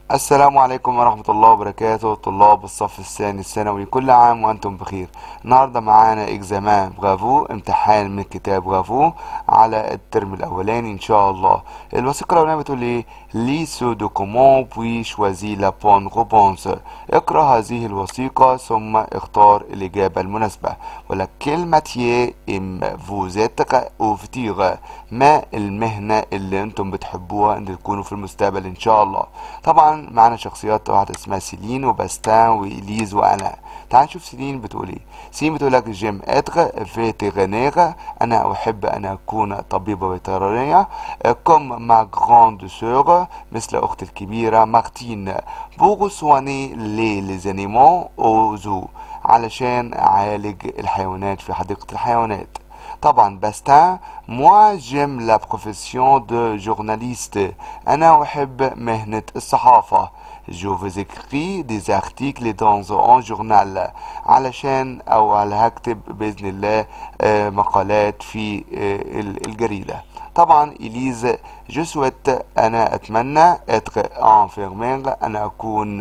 السلام عليكم ورحمة الله وبركاته طلاب الصف الثاني الثانوي كل عام وأنتم بخير النهاردة معانا إكزامان برافو امتحان من كتاب برافو على الترم الأولاني إن شاء الله الوثيقة الأولانية بتقول إيه لي سو دوكومون بوي شوازي لا بون روبونس اقرأ هذه الوثيقة ثم اختار الإجابة المناسبة ولا كيل ماتيي ام فوزيتر اوفتيغ ما المهنة اللي انتم بتحبوها ان تكونوا في المستقبل ان شاء الله طبعا معانا شخصيات واحدة اسمها سيلين وباستان وإليز وأنا تعال نشوف سيلين بتقول ايه سيلين بتقول لك جيم اتر فيتيرينير انا احب ان اكون طبيبة فيترينية كوم ما غراند سور مثل اختي الكبيرة مارتين بوغ سواني لي ليزانيمون او زو علشان اعالج الحيوانات في حديقة الحيوانات طبعا باستان موا جيم لا بروفيسيون دو جورناليست انا احب مهنة الصحافة جو فيز écris des articles dans un journal علشان او على هكتب باذن الله آه، مقالات في آه، الجريدة طبعا إليز جو سويت أنا أتمنى être infirmière أنا أكون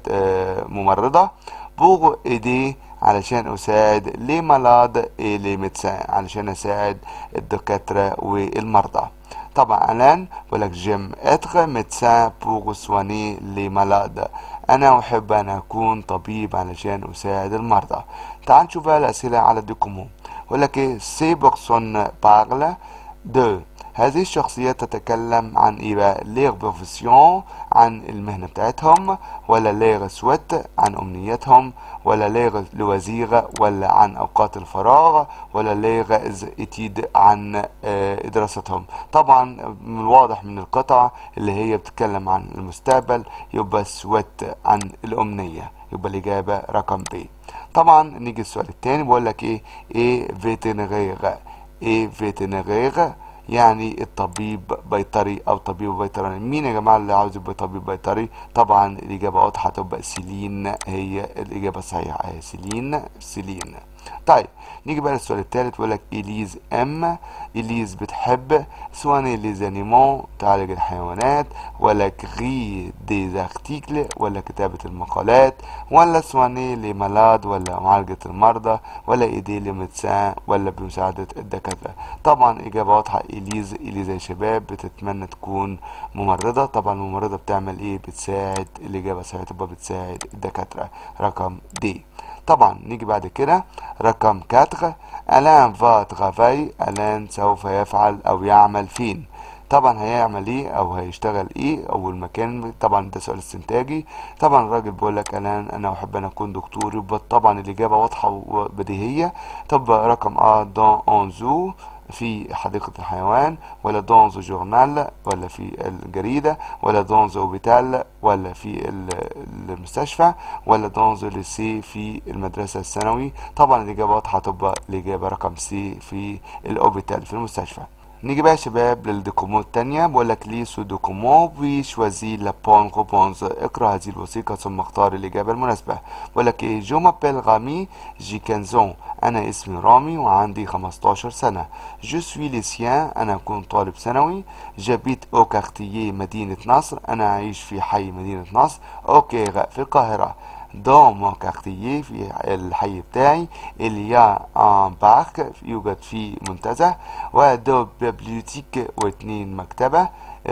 آه، ممرضة بوغ إيدي علشان أساعد لي مالاد إيه لي ميدسان علشان أساعد الدكاترة والمرضى طبعا الان بقولك جيم اتر ميدسان بوغ سواني لي مالاد انا احب ان اكون طبيب علشان اساعد المرضى تعال نشوف بقى الاسئله على الدوكومون بقولك ايه سي بيرسون بارل دو هذه الشخصيات تتكلم عن ايه بقى ليغ بروفيسيون عن المهنة بتاعتهم ولا ليغ سويت عن امنياتهم ولا ليغ لوزير ولا عن اوقات الفراغ ولا ليغ اتيد عن آه، دراستهم طبعا من الواضح من القطع اللي هي بتتكلم عن المستقبل يبقى سويت عن الامنية يبقى الاجابة رقم ب طبعا نيجي السؤال التاني بقول لك ايه ايه فيتنغيغ ايه فيتنغيغ يعني الطبيب بيطري او طبيب بيطري مين يا جماعه اللي عاوز يبقى طبيب بيطري طبعا الاجابه واضحه تبقى سيلين هي الاجابه الصحيحه هي سيلين سيلين طيب نيجي بقى للسؤال الثالث بيقول لك اليز ام اليز بتحب سواني لي زانيمون تعالج الحيوانات ولا كري دي ارتيكل ولا كتابة المقالات ولا سواني لي مالاد ولا معالجة المرضى ولا ايدي لي ميدسان ولا بمساعدة الدكاترة طبعا اجابة واضحة اليز اليز يا شباب بتتمنى تكون ممرضة طبعا الممرضة بتعمل ايه بتساعد الاجابة صحيحة تبقى بتساعد الدكاترة رقم دي طبعا نيجي بعد كده رقم 4 الان فا ترافاي الان سوف يفعل او يعمل فين طبعا هيعمل ايه او هيشتغل ايه او المكان طبعا ده سؤال استنتاجي طبعا الراجل بيقول لك الان انا احب ان اكون دكتور يبقى طبعا الاجابه واضحه وبديهيه طب رقم ا دون اونزو في حديقة الحيوان ولا دونزو جورنال ولا في الجريدة ولا دونزو اوبيتال ولا في المستشفى ولا دونزو لسي في المدرسة الثانوي طبعا الإجابة واضحة تبقى الإجابة رقم سي في الأوبيتال في المستشفى نيجي بقى يا شباب للدوكومون التانية بقول لك لي سو دوكومون بي شوازي لا بون روبونز اقرا هذه الوثيقة ثم اختار الإجابة المناسبة بقول لك ايه جو مابيل رامي جي كنزون أنا اسمي رامي وعندي 15 سنة جو سوي ليسيان أنا أكون طالب ثانوي جابيت أو كارتييه مدينة نصر أنا أعيش في حي مدينة نصر أوكي في القاهرة دون مون كارتييه في الحي بتاعي اللي يا ان بارك يوجد فيه منتزه ودو بيبليوتيك واثنين مكتبة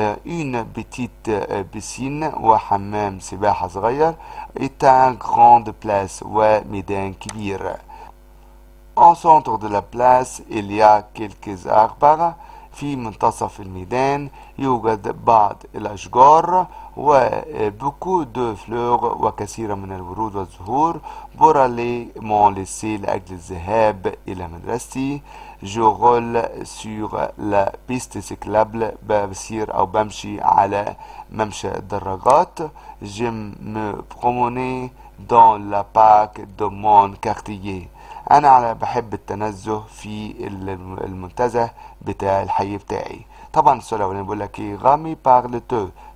اون بتيت بسين وحمام سباحة صغير ايتان غراند بلاس وميدان كبير En centre de la place, il y a quelques arbres. في منتصف الميدان يوجد بعض الأشجار وبوكو دو فلور وكثير من الورود والزهور بورالي مون ليسي لأجل الذهاب إلى مدرستي جو رول سور لا بيست سيكلابل بسير أو بمشي على ممشى الدراجات جيم مو بروموني دون لا باك دو مون كارتييه انا على بحب التنزه في المنتزه بتاع الحي بتاعي طبعا السؤال الاولاني بيقول لك ايه غامي بارل تو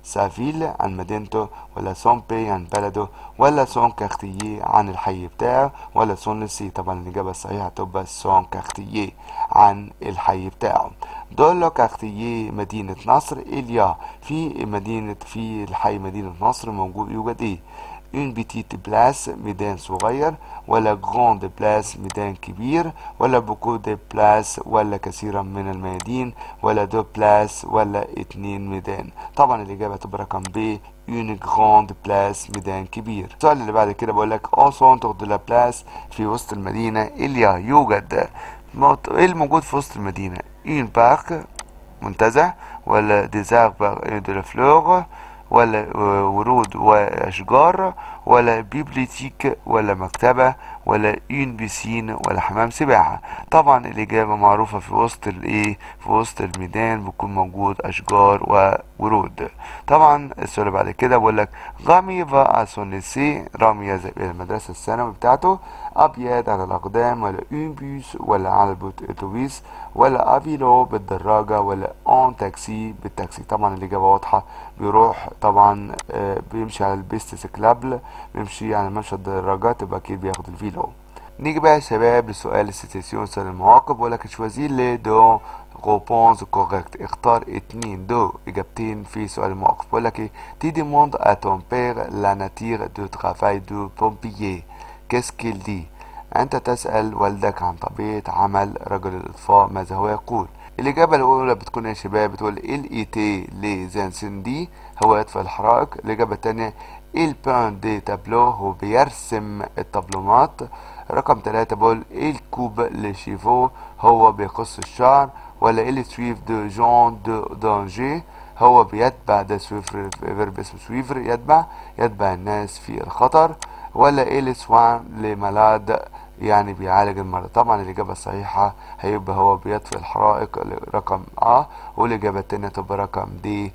سافيل عن مدينته ولا سون بي عن بلده ولا سون كارتييه عن الحي بتاعه ولا سون لسي طبعا الإجابة الصحيحة تبقى سون كارتييه عن الحي بتاعه دولو كارتييه مدينة نصر إليا في مدينة في الحي مدينة نصر موجود يوجد إيه une petite place ميدان صغير ولا grande place ميدان كبير ولا beaucoup de place ولا كثيرا من الميادين ولا دو place ولا اتنين ميدان طبعا الإجابة تبقى رقم ب une grande place ميدان كبير السؤال اللي بعد كده بقول لك au centre de la place في وسط المدينة إليا يوجد ايه الموجود في وسط المدينة une parc منتزه ولا des arbres et de la fleur ولا ورود واشجار ولا بيبليتيك ولا مكتبة ولا اون بيسين ولا حمام سباحة طبعا الاجابة معروفة في وسط الايه في وسط الميدان بيكون موجود اشجار وورود طبعا السؤال بعد كده بقول لك رامي فا سون ليسي رامي يذهب الى المدرسة الثانوي بتاعته ابيض على الاقدام ولا اون بيس ولا على الاتوبيس ولا افيلو بالدراجة ولا اون تاكسي بالتاكسي طبعا الاجابة واضحة بيروح طبعا آه بيمشي على البيست سكلابل بيمشي على ممشى الدراجات يبقى اكيد بياخد الفيلو نيجي بقى يا شباب لسؤال السيتيسيون سؤال المواقف بقول لك شوازي لي دو روبونز كوريكت اختار اتنين دو اجابتين في سؤال المواقف بقول لك ايه تي ديموند ا تون بير لا ناتير دو ترافاي دو بومبيي كيس كيل دي انت تسأل والدك عن طبيعة عمل رجل الاطفاء ماذا هو يقول الإجابة الأولى بتكون يا شباب بتقول ال اي تي لي زانسين دي هو يطفئ الحرائق الإجابة التانية il peint des tableaux هو بيرسم الطبلومات رقم ثلاثة بقول il coupe les chevaux هو بيقص الشعر ولا il suit de gens de danger هو بيتبع ده سويفر فيرب اسمه سويفر يتبع يتبع الناس في الخطر ولا il soigne les malades يعني بيعالج المرضى طبعا الإجابة الصحيحة هيبقى هو بيطفئ الحرائق رقم أ والإجابة التانية تبقى رقم دي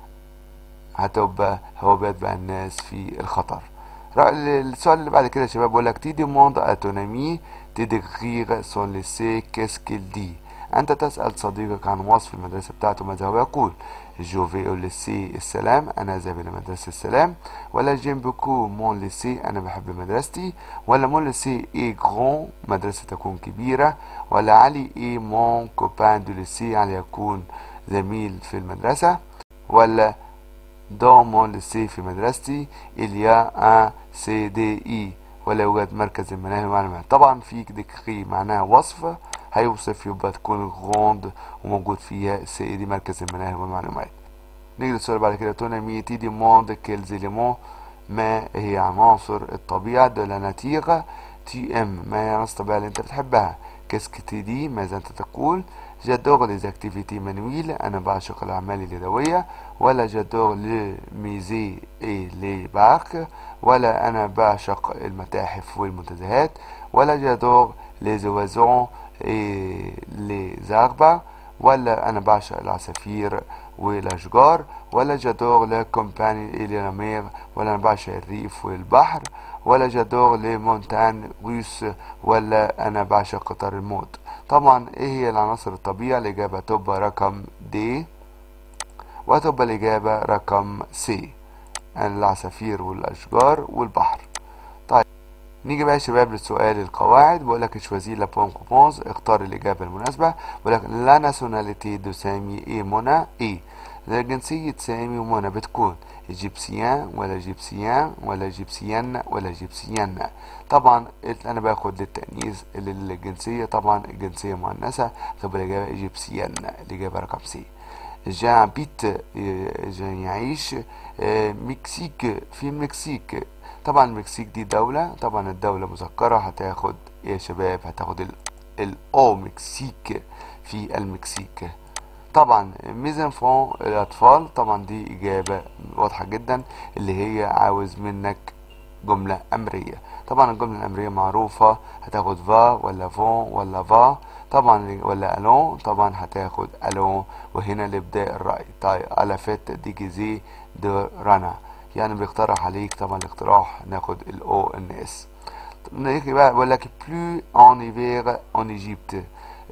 هتبقى هو بيتبع الناس في الخطر السؤال اللي بعد كده يا شباب بيقول لك تي ديموند اتونامي تي ديغريغ سون ليسي كيسكيل دي انت تسأل صديقك عن وصف المدرسة بتاعته ماذا هو يقول جو في او ليسي السلام انا ذاهب الى مدرسة السلام ولا جيم بوكو مون ليسي انا بحب مدرستي ولا مون ليسي اي غرون مدرسة تكون كبيرة ولا علي اي مون كوبان دو ليسي علي يكون زميل في المدرسة ولا dans mon lycée في مدرستي il y a un CDI ولا يوجد مركز المناهي والمعلومات طبعا في ديكري معناها وصف هيوصف يبقى تكون غوند وموجود فيها سي دي مركز المناهي والمعلومات نيجي للسؤال بعد كده تونامي تي دي موند كيل زيليمون ما هي عناصر الطبيعة de la nature تي ام ما هي عناصر الطبيعة اللي انت بتحبها كاسك تي دي ماذا انت تقول جادور لي اكتيفيتي مانويل انا بعشق الاعمال اليدويه ولا جادور لي ميزي اي لي بارك ولا انا بعشق المتاحف والمنتزهات ولا جادور لي زوازون اي لي زاربا ولا انا بعشق العصافير والاشجار ولا جادور لا كومباني اي لي مير ولا انا بعشق الريف والبحر ولا جادور لي مونتان روس ولا انا بعشق قطار الموت طبعا ايه هي العناصر الطبيعة الاجابة تبقى رقم دي وتبقى الاجابة رقم سي العصافير والاشجار والبحر طيب نيجي بقى يا شباب للسؤال القواعد بقول لك شوازي لا بون كوبونز اختار الاجابة المناسبة بقول لك لا ناسيوناليتي دو سامي اي منى اي جنسية سامي ومنى بتكون ايجيبسيان ولا جيبسيان ولا جيبسيان ولا جيبسيان طبعا انا باخد للتأنيث للجنسية طبعا الجنسية مؤنثة تبقى الإجابة ايجيبسيان الإجابة رقم سي جان بيت جان يعيش مكسيك في المكسيك طبعا المكسيك دي دولة طبعا الدولة مذكرة هتاخد يا شباب هتاخد الأو مكسيك في المكسيك طبعا ميزان فون الاطفال طبعا دي اجابة واضحة جدا اللي هي عاوز منك جملة امرية طبعا الجملة الامرية معروفة هتاخد فا ولا فون ولا فا طبعا ولا الون طبعا هتاخد الون وهنا لابداء الرأي طيب على فت دي جزي دو رانا يعني بيقترح عليك طبعا الاقتراح ناخد الاو ان اس نيجي بقى بقول لك بلو ان ايفير ان ايجيبت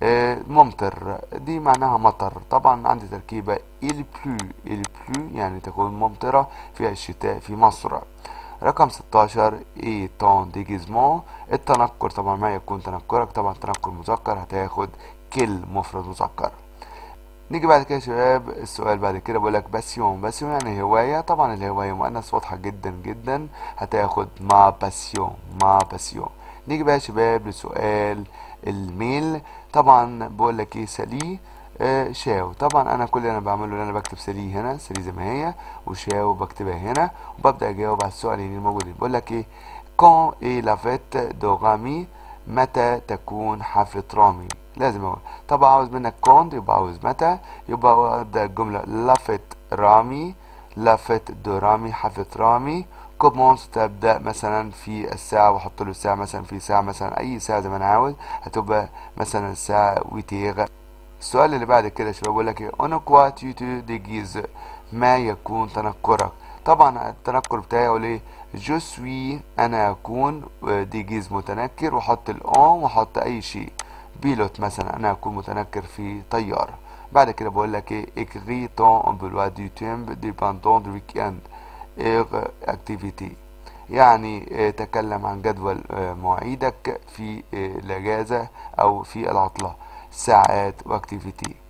آه، ممطر دي معناها مطر طبعا عندي تركيبة il pleut il pleut يعني تكون ممطرة في الشتاء في مصر رقم 16 ايه ton déguisement التنكر طبعا ما يكون تنكرك طبعا تنكر مذكر هتاخد كل مفرد مذكر نيجي بعد كده يا شباب السؤال بعد كده بقول لك باسيون باسيون يعني هواية طبعا الهواية مؤنث واضحة جدا جدا هتاخد ما باسيون ما باسيون نيجي بقى يا شباب لسؤال الميل طبعا بقول لك ايه سالي آه شاو طبعا انا كل اللي انا بعمله ان انا بكتب سالي هنا سالي زي ما هي وشاو بكتبها هنا وببدا اجاوب على السؤالين الموجودين بقول لك ايه كون اي لافيت دو رامي متى تكون حفلة رامي لازم اقول طبعا عاوز منك كون يبقى عاوز متى يبقى ابدا الجملة لافيت رامي لافيت دو رامي حفلة رامي كومونس تبدأ مثلا في الساعة واحط له الساعة مثلا في ساعة مثلا أي ساعة زي ما أنا عاوز هتبقى مثلا الساعة ويتيغ السؤال اللي بعد كده يا شباب بيقول لك ايه اون كوا tu te déguises ما يكون تنكرك طبعا التنكر بتاعي اقول ايه جو سوي انا اكون ديجيز متنكر واحط الاون واحط اي شيء بيلوت مثلا انا اكون متنكر في طيارة بعد كده بقول لك ايه écris ton emploi du temps dépendant du week-end ايه اكتيفيتي يعني اه تكلم عن جدول اه مواعيدك في اه الاجازة او في العطلة ساعات واكتيفيتي